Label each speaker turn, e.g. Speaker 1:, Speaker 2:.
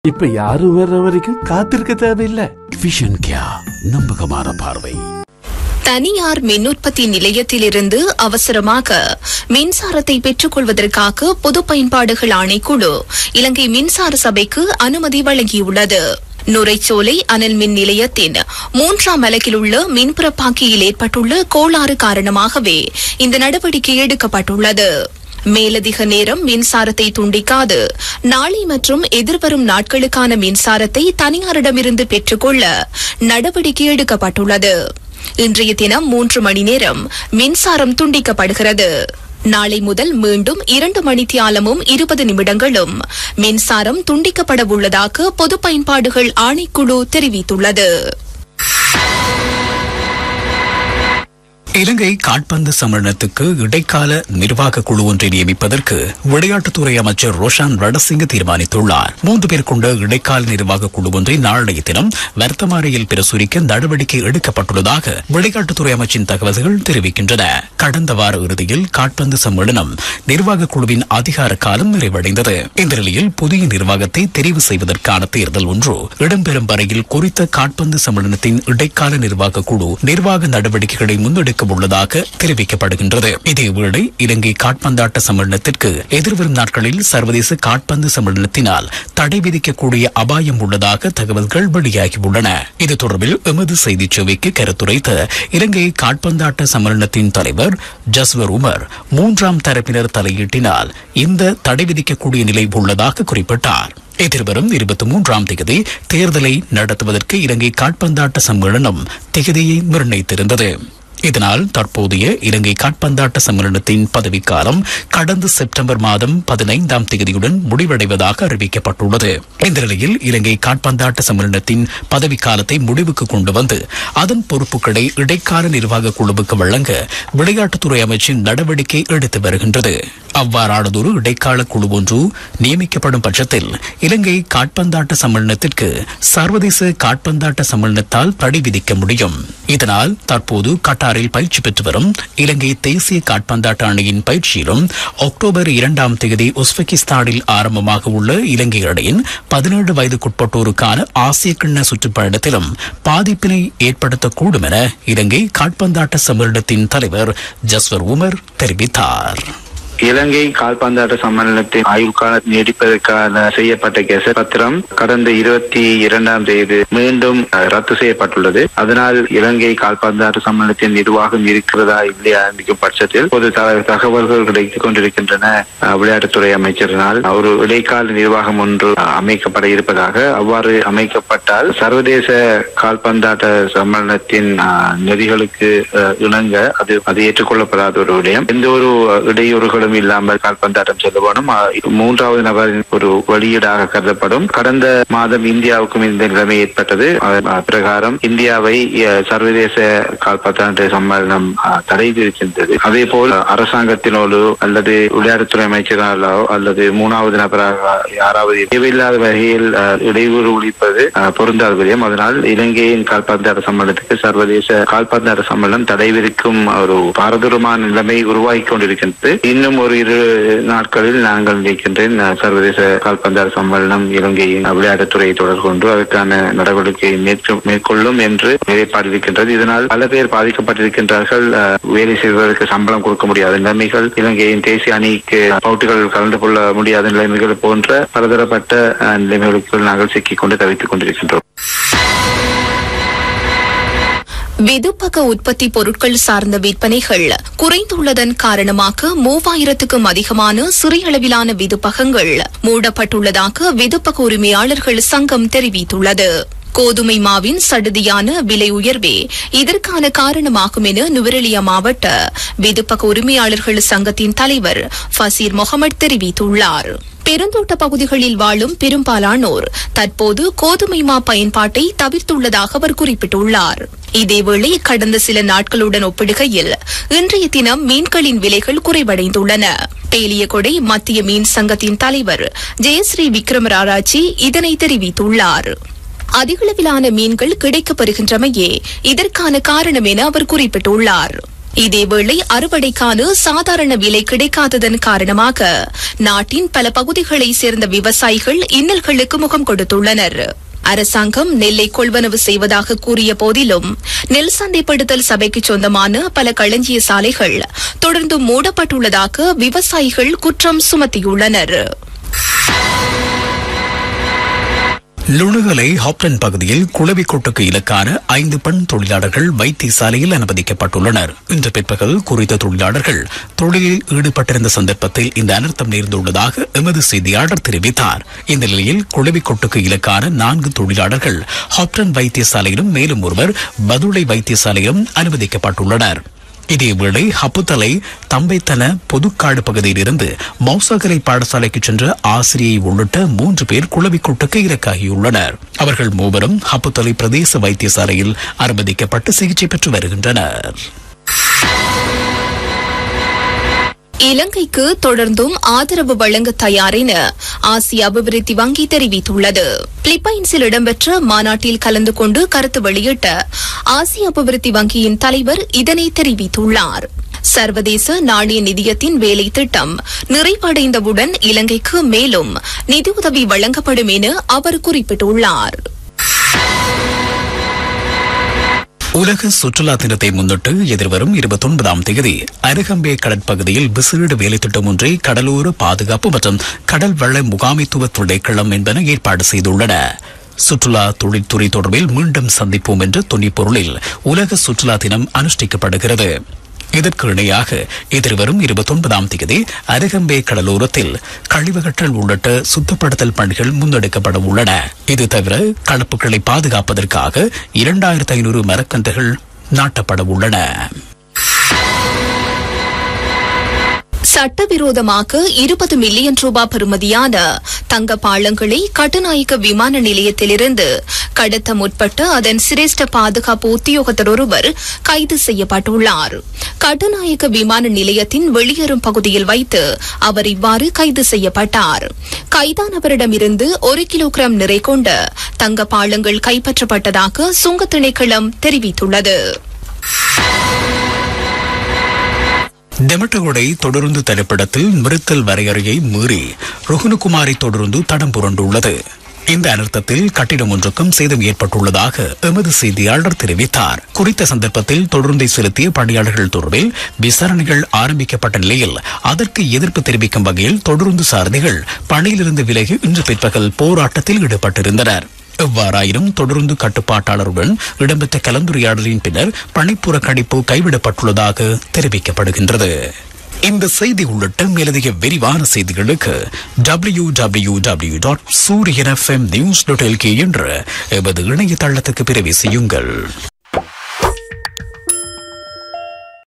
Speaker 1: இப்ப யாரும் வர்ற வரைக்கும் காத்திருக்க தேவையில்லை
Speaker 2: விஷன் கியா நம்பகமான பார்வை
Speaker 3: தனியார் மின் உற்பத்தி நிலையத்திலிருந்து அவசரமாக மின்சாரத்தை பெற்றுக் கொள்வதற்காக பொது பயன்பாடுகள் ஆணைக்குழு இலங்கை மின்சார சபைக்கு அனுமதி வழங்கியுள்ளது நுரைச்சோலை அனல் மின் நிலையத்தின் மூன்றாம் அலகில் உள்ள மின்புறப்பாக்கியில் ஏற்பட்டுள்ள கோளாறு காரணமாகவே இந்த நடவடிக்கை எடுக்கப்பட்டுள்ளது மேலதிக நேரம் மின்சாரத்தை துண்டிக்காது நாளை மற்றும் எதிர்வரும் நாட்களுக்கான மின்சாரத்தை தனியாரிடமிருந்து பெற்றுக்கொள்ள நடவடிக்கை எடுக்கப்பட்டுள்ளது இன்றைய தினம் மூன்று மணி நேரம் மின்சாரம் துண்டிக்கப்படுகிறது நாளை முதல் மீண்டும் இரண்டு மணித்தியாலமும் இருபது நிமிடங்களும் மின்சாரம் துண்டிக்கப்பட உள்ளதாக பொது பயன்பாடுகள் ஆணைக்குழு தெரிவித்துள்ளது
Speaker 2: இலங்கை காட்பந்து சம்மேளனத்துக்கு இடைக்கால நிர்வாக குழு ஒன்றை நியமிப்பதற்கு விளையாட்டுத்துறை அமைச்சர் ரோஷான் ரணசிங்க தீர்மானித்துள்ளார் மூன்று பேர் கொண்ட இடைக்கால நிர்வாக குழு ஒன்றை நாளைய தினம் வர்த்தமானியில் பிரசுரிக்க நடவடிக்கை எடுக்கப்பட்டுள்ளதாக விளையாட்டுத்துறை அமைச்சின் தகவல்கள் தெரிவிக்கின்றன கடந்த வார இறுதியில் காட்பந்து சம்மேளனம் நிர்வாக குழுவின் அதிகார காலம் நிறைவடைந்தது இந்த நிலையில் புதிய நிர்வாகத்தை தெரிவு செய்வதற்கான தேர்தல் ஒன்று இடம்பெறும் வரையில் குறித்த காட்பந்து சம்மேளனத்தின் இடைக்கால நிர்வாக குழு நிர்வாக நடவடிக்கைகளை முன்னெடுக்க உள்ளதாக தெரிவிக்கப்படுகின்றது இதேவேளை இலங்கை காட்பந்தாட்ட சம்மேளனத்திற்கு எதிர்வரும் நாட்களில் சர்வதேச காட்பந்து சம்மேளனத்தினால் தடை விதிக்கக்கூடிய அபாயம் உள்ளதாக தகவல்கள் வெளியாகியுள்ளன இது தொடர்பில் எமது செய்திச் சேவைக்கு கருத்துரைத்த இலங்கை காட்பந்தாட்ட சம்மேளனத்தின் தலைவர் ஜஸ்வர் உமர் மூன்றாம் தரப்பினர் தலையீட்டினால் இந்த தடை விதிக்கக்கூடிய நிலை உள்ளதாக குறிப்பிட்டார் எதிர்வரும் இருபத்தி மூன்றாம் தேதி தேர்தலை நடத்துவதற்கு இலங்கை காட்பந்தாட்ட சம்மேளனம் தேதியை நிர்ணயித்திருந்தது இதனால் தற்போதைய இலங்கை காட்பந்தாட்ட சம்மேளனத்தின் பதவிக்காலம் கடந்த செப்டம்பர் மாதம் பதினைந்தாம் தேதியுடன் முடிவடைவதாக அறிவிக்கப்பட்டுள்ளது இந்த நிலையில் இலங்கை காட்பந்தாட்ட சம்மேளனத்தின் பதவிக்காலத்தை முடிவுக்கு கொண்டு வந்து அதன் பொறுப்புகளை இடைக்கால நிர்வாக குழுவுக்கு வழங்க விளையாட்டுத்துறை அமைச்சின் நடவடிக்கை எடுத்து வருகின்றது அவ்வாறானதொரு இடைக்கால குழு ஒன்று நியமிக்கப்படும் பட்சத்தில் இலங்கை காட்பந்தாட்ட சம்மேளனத்திற்கு சர்வதேச காட்பந்தாட்ட சம்மேளனத்தால் தடை விதிக்க முடியும் இதனால் தற்போது கட்டாரில் பயிற்சி பெற்று வரும் இலங்கை தேசிய காட்பந்தாட்ட அணியின் பயிற்சியிலும் அக்டோபர் இரண்டாம் தேதி உஸ்பெகிஸ்தானில் ஆரம்பமாக உள்ள இலங்கை அணியின் பதினேழு வயதுக்குட்பட்டோருக்கான ஆசிய கிண்ண சுற்றுப்பயணத்திலும் பாதிப்பினை ஏற்படுத்தக்கூடும் என இலங்கை காட்பந்தாட்ட சம்மேளனத்தின் தலைவர் ஜஸ்வர் உமர் தெரிவித்தார்
Speaker 4: இலங்கை கால்பந்தாட்ட சம்மேளனத்தின் ஆயுள் கால நீடிப்பதற்கான செய்யப்பட்ட கெச பத்திரம் கடந்த இருபத்தி இரண்டாம் தேதி மீண்டும் அஹ், ரத்து செய்யப்பட்டுள்ளது அதனால் இலங்கை கால்பந்தாட்ட சம்மேளனத்தின் நிர்வாகம் இருக்கிறதா இல்லையா என்கிற பட்சத்தில் பொது த- தகவல்கள் கிடைத்துக் கொண்டிருக்கின்றன அஹ், விளையாட்டுத்துறை அமைச்சரினால் ஒரு இடைக்கால நிர்வாகம் ஒன்று அஹ், அமைக்கப்பட இருப்பதாக அவ்வாறு அமைக்கப்பட்டால் சர்வதேச கால்பந்தாட்ட சம்மேளனத்தின் அஹ், நெறிகளுக்கு அஹ், இணங்க அது அது ஏற்றுக்கொள்ளப்படாத ஒரு விடயம் எந்த ஒரு அஹ், இடையூறுகளும் இல்லாமல் கால்பந்தாட்டம் செல்ல வேணும் அஹ், இது மூன்றாவது நபரின் ஒரு வெளியீடாக கருதப்படும் கடந்த மாதம் இந்தியாவுக்கும் இந்த நிலைமை ஏற்பட்டது அதன் பிரகாரம் இந்தியாவை அஹ், சர்வதேச கால்பந்தாட்ட சம்மேளனம் அஹ், தடை விதிக்கின்றது அதே போல் அஹ், அரசாங்கத்தினோடு அல்லது விளையாட்டுத்துறை அமைச்சராலோ அல்லது மூணாவது நபராக யாராவது தேவையில்லாத வகையில் அஹ், இடையூறு ஒழிப்பது அஹ், பொருந்தாத விடயம் அதனால் இலங்கையின் கால்பந்தாட்ட சம்மேளனத்துக்கு சர்வதேச கால்பந்தாட்ட சம்மேளனம் தடை விதிக்கும் ஒரு பாரதூரமான நிலைமை உருவாகி கொண்டிருக்கின்றது இன்னும் ஒரு இரு நாட்களில் நாங்கள் நினைக்கின்றேன் அஹ், சர்வதேச கால்பந்தாட்ட சம்மேளனம் இலங்கையின் விளையாட்டுத்துறையை தொடர்பு கொண்டு அதற்கான நடவடிக்கை மேற்கொ- மேற்கொள்ளும் என்று நிலைப்பாடு இருக்கின்றது இதனால் பல பேர் பாதிக்கப்பட்டிருக்கின்றார்கள் அஹ், வேலை செய்வதற்கு சம்பளம் கொடுக்க முடியாத நிலைமைகள் இலங்கையின் தேசிய அணிக்கு போட்டிகள் கலந்து கொள்ள முடியாத நிலைமைகள் போன்ற பலதரப்பட்ட அஹ், நிலைமைகளுக்குள் நாங்கள் சிக்கிக் கொண்டு தவித்துக் கொண்டிருக்கின்றோம்
Speaker 3: வெதுப்பக உற்பத்தி பொருட்கள் சார்ந்த விற்பனைகள் குறைந்துள்ளதன் காரணமாக மூவாயிரத்துக்கும் அதிகமான சிறிய அளவிலான வெதுப்பகங்கள் மூடப்பட்டுள்ளதாக வெதுப்பக உரிமையாளர்கள் சங்கம் தெரிவித்துள்ளது கோதுமை மாவின் சடுதியான விலை உயர்வே இதற்கான காரணமாகும் என நுவரெலியா மாவட்ட வெதுப்பக உரிமையாளர்கள் சங்கத்தின் தலைவர் ஃபசீர் முகமது தெரிவித்துள்ளார் பெருந்தோட்ட பகுதிகளில் வாழும் பெரும்பாலானோர் தற்போது கோதுமை மா பயன்பாட்டை தவிர்த்துள்ளதாக அவர் குறிப்பிட்டுள்ளார் இதேவேளை கடந்த சில நாட்களுடன் ஒப்பிடுகையில் இன்றைய தினம் மீன்களின் விலைகள் குறைவடைந்துள்ளன பேலியகொடை மத்திய மீன் சங்கத்தின் தலைவர் ஜெயஸ்ரீ விக்ரமராராஜி இதனை தெரிவித்துள்ளார் அதிகளவிலான மீன்கள் கிடைக்கப்பெறுகின்றமையே இதற்கான காரணம் என அவர் குறிப்பிட்டுள்ளார் இதேவேளை அறுவடைக்கான சாதாரண விலை கிடைக்காததன் காரணமாக நாட்டின் பல பகுதிகளைச் சேர்ந்த விவசாயிகள் இன்னல்களுக்கு முகம் கொடுத்துள்ளனர் அரசாங்கம் நெல்லை கொள்வனவு செய்வதாக கூறிய போதிலும் நெல் சந்தைப்படுத்தல் சபைக்கு சொந்தமான பல களஞ்சிய சாலைகள் தொடர்ந்து மூடப்பட்டுள்ளதாக விவசாயிகள் குற்றம் சுமத்தியுள்ளனர்
Speaker 2: லுணுகலை ஹாப்டன் பகுதியில் குளவிக்கொட்டுக்கு இலக்கான ஐந்து பெண் தொழிலாளர்கள் வைத்தியசாலையில் அனுமதிக்கப்பட்டுள்ளனர் இன்று பிற்பகல் குறித்த தொழிலாளர்கள் தொழிலில் ஈடுபட்டிருந்த சந்தர்ப்பத்தில் இந்த அனர்த்தம் நேர்ந்துள்ளதாக எமது செய்தியாளர் தெரிவித்தார் இந்த நிலையில் குளவிக்கொட்டுக்கு இலக்கான நான்கு தொழிலாளர்கள் ஹாப்டன் வைத்தியசாலையிலும் மேலும் ஒருவர் பதுளை வைத்தியசாலையிலும் அனுமதிக்கப்பட்டுள்ளனர் இதேவேளை ஹப்புத்தலை தம்பைத்தன பொதுக்காடு பகுதியில் இருந்து மௌசாகரை பாடசாலைக்கு சென்ற ஆசிரியை உள்ளிட்ட மூன்று பேர் குளவிக்கூட்டுக்கு இலக்காகியுள்ளனர் அவர்கள் மூவரும் ஹப்புத்தலை பிரதேச வைத்தியசாலையில் அனுமதிக்கப்பட்டு சிகிச்சை பெற்று வருகின்றனர்
Speaker 3: இலங்கைக்கு தொடர்ந்தும் ஆதரவு வழங்க தயார் என ஆசிய அபிவிருத்தி வங்கி தெரிவித்துள்ளது பிலிப்பைன்ஸில் இடம்பெற்ற மாநாட்டில் கலந்து கொண்டு கருத்து வெளியிட்ட ஆசிய அபிவிருத்தி வங்கியின் தலைவர் இதனை தெரிவித்துள்ளார் சர்வதேச நாணய நிதியத்தின் வேலை திட்டம் நிறைவடைந்தவுடன் இலங்கைக்கு மேலும் நிதியுதவி வழங்கப்படும் என அவர் குறிப்பிட்டுள்ளார்
Speaker 2: உலக சுற்றுலா தினத்தை முன்னிட்டு எதிர்வரும் இருபத்தி ஒன்பதாம் தேதி அருகம்பே கடற்பகுதியில் விசேட வேலைத்திட்டம் ஒன்றை கடலோர பாதுகாப்பு மற்றும் கடல் வள முகாமைத்துவ திணைக்களம் என்பன ஏற்பாடு செய்துள்ளன சுற்றுலா தொழில்துறை தொடர்பில் மீண்டும் சந்திப்போம் என்ற துணிப்பொருளில் உலக சுற்றுலா தினம் அனுஷ்டிக்கப்படுகிறது இதற்கு இணையாக எதிர்வரும் இருபத்தி ஒன்பதாம் தேதி அருகம்பே கடலோரத்தில் கழிவகற்றல் உள்ளிட்ட சுத்தப்படுத்தல் பணிகள் முன்னெடுக்கப்பட உள்ளன இது தவிர களப்புகளை பாதுகாப்பதற்காக இரண்டாயிரத்து ஐநூறு மரக்கன்றுகள் நாட்டப்பட உள்ளன
Speaker 3: சட்டவிரோதமாக இருபது மில்லியன் ரூபாய் பெறுமதியான தங்க பாலங்களை கட்டுநாயக்க விமான நிலையத்திலிருந்து கடத்த முற்பட்ட அதன் சிரேஷ்ட பாதுகாப்பு உத்தியோகத்தர் ஒருவர் கைது செய்யப்பட்டுள்ளார் கட்டுநாயக்க விமான நிலையத்தின் வெளியேறும் பகுதியில் வைத்து அவர் இவ்வாறு கைது செய்யப்பட்டார் கைதானவரிடமிருந்து ஒரு கிலோகிராம் நிறை கொண்ட தங்க பாலங்கள் கைப்பற்றப்பட்டதாக சுங்க திணைக்களம் தெரிவித்துள்ளது
Speaker 2: டெமட்டகுடை தொடர்ந்து திரைப்படத்தில் நிறுத்தல் வரையறையை மீறி ருகுனுகுமாரி தொடர்ந்து தடம் புரண்டுள்ளது இந்த அனர்த்தத்தில் கட்டிடம் ஒன்றுக்கும் சேதம் ஏற்பட்டுள்ளதாக எமது செய்தியாளர் தெரிவித்தார் குறித்த சந்தர்ப்பத்தில் தொடர்ந்தை செலுத்திய பணியாளர்கள் தொடர்பில் விசாரணைகள் ஆரம்பிக்கப்பட்ட நிலையில் அதற்கு எதிர்ப்பு தெரிவிக்கும் வகையில் தொடர்ந்து சாரதிகள் பணியிலிருந்து விலகி இன்று பிற்பகல் போராட்டத்தில் ஈடுபட்டிருந்தனர் எவ்வாறாயினும் தொடர்ந்து கட்டுப்பாட்டாளருடன் இடம்பெற்ற கலந்துரையாடலின் பின்னர் பணிப்புறக்கணிப்பு கைவிடப்பட்டுள்ளதாக தெரிவிக்கப்படுகின்றது இந்த செய்தி உள்ளிட்ட மேலதிக விரிவான செய்திகளுக்கு W W W dot Sooriyan FM news dot LK என்ற எமது இணையதளத்துக்கு பிறவி செய்யுங்கள்